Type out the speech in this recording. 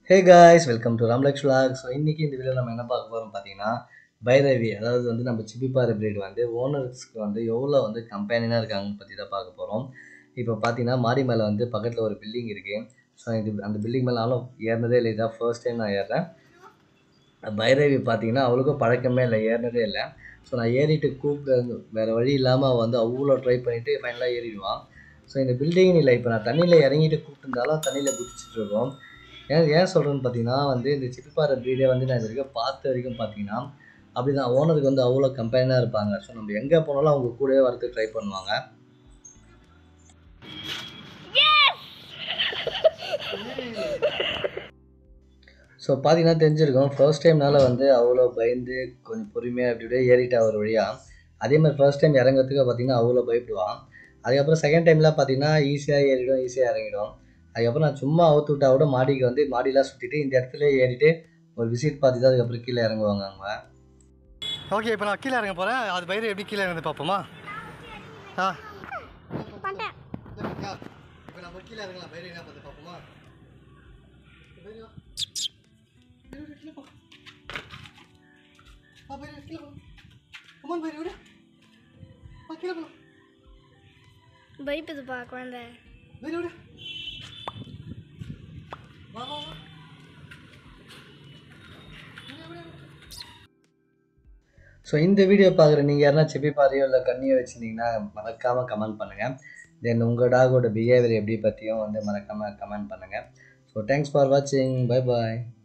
hey guys welcome to Ramlux vlog so இன்றைக்கி இந்த video நம்ம என்ன பார்க்க போகிறோம் பார்த்தீங்கன்னா பைரவி அதாவது வந்து நம்ம சிப்பிப்பாறை பிரீட் வந்து ஓனர்ஸ்க்கு வந்து எவ்வளோ வந்து கம்பெனினாக இருக்காங்கன்னு பற்றி தான் பார்க்க போகிறோம் இப்போ பார்த்தீங்கன்னா மாடி மேலே வந்து பக்கத்தில் ஒரு பில்டிங் இருக்குது ஸோ இது அந்த பில்டிங் மேலே நானும் ஏறினதே இல்லை இதான் ஃபர்ஸ்ட் டைம் நான் ஏறுறேன் பைரவி பார்த்தீங்கன்னா அவளுக்கும் பழக்கமே இல்லை ஏறினதே இல்லை ஸோ நான் ஏறிட்டு கூப்பிட்டு வேறு வழி இல்லாமல் அவள் வந்து அவ்வளோ ட்ரை பண்ணிவிட்டு ஃபைனலாக ஏறிடுவான் ஸோ இந்த பில்டிங் இல்லை இப்போ நான் தண்ணியில் இறங்கிட்டு கூப்பிட்டுருந்தாலும் தண்ணியில் குதிச்சிட்டு இருக்கோம் ஏன் ஏன் சொல்கிறேன்னு பார்த்தீங்கன்னா வந்து இந்த சிப்பிப்பாறை ப்ரீடே வந்து நான் இது வரைக்கும் பார்த்த வரைக்கும் பார்த்தீங்கன்னா அப்படி தான் ஓனருக்கு வந்து அவ்வளோ கம்பெனியாக இருப்பாங்க ஸோ நம்ம எங்கே போனாலும் அவங்க கூடவே வரதுக்கு ட்ரை பண்ணுவாங்க ஸோ பார்த்தீங்கன்னா தெரிஞ்சிருக்கும் ஃபர்ஸ்ட் டைம்னால வந்து அவ்வளோ பயந்து கொஞ்சம் பொறுமையாக இப்படி இப்படியே ஏறிட்டா ஒரு வழியாக அதே மாதிரி ஃபர்ஸ்ட் டைம் இறங்குறதுக்கு பார்த்தீங்கன்னா அவ்வளோ பயப்படுவான் அதுக்கப்புறம் செகண்ட் டைம்லாம் பார்த்தீங்கன்னா ஈஸியாக ஏறிடும் ஈஸியாக இறங்கிடும் அதுக்கப்புறம் நான் சும்மா அவுத்து விட்டா கூட மாடிக்கு வந்து மாடிலாம் சுற்றிட்டு இந்த இடத்துல ஏறிட்டு ஒரு விசிட் பார்த்துட்டு அதுக்கப்புறம் கீழே இறங்குவாங்க அவங்க ஓகே இப்போ நான் கீழே இறங்க போகிறேன் அது பயிர் எப்படி கீழே இறந்து பார்ப்போமா ஆ இப்போ நம்ம கீழே இறங்கலாம் பயிர் என்ன பார்த்து பார்ப்போமா பயப்புதுப்பா குழந்தை ஸோ இந்த வீடியோ பார்க்குற நீங்கள் யாருன்னா செப்பி பாறையோ இல்லை கண்ணியோ வச்சுருந்தீங்கன்னா மறக்காமல் கமெண்ட் பண்ணுங்கள் தென் உங்கள் டாகோட பிஹேவியர் எப்படி பற்றியும் வந்து மறக்காமல் கமெண்ட் பண்ணுங்கள் ஸோ தேங்க்ஸ் ஃபார் வாட்சிங் பை பாய்